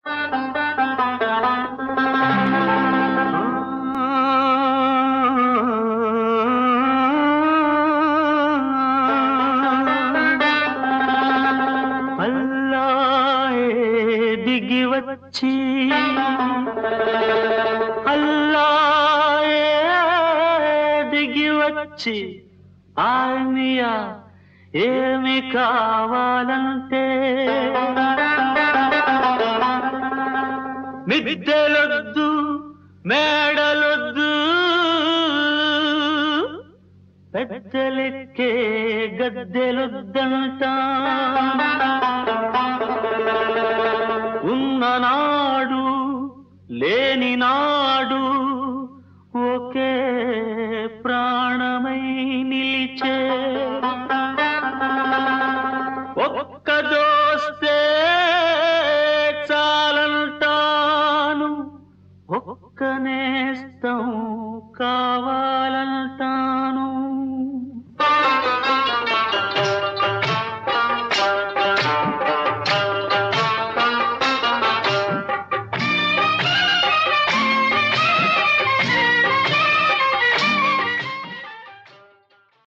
అల్లాయే దిగి వచ్చి అల్లాయే దిగి వచ్చి ఆర్మియా ఏమి కావాలంటే మిద్దెలొద్దు మేడలొద్దు పెద్దలెక్కే గద్దెలొద్దంట ఉన్ననాడు లేని నాడు ఒకే ప్రాణమై నిలిచే ఒక్క దోస్తే చాలంటాను ఒక్క నేస్తం కావాలి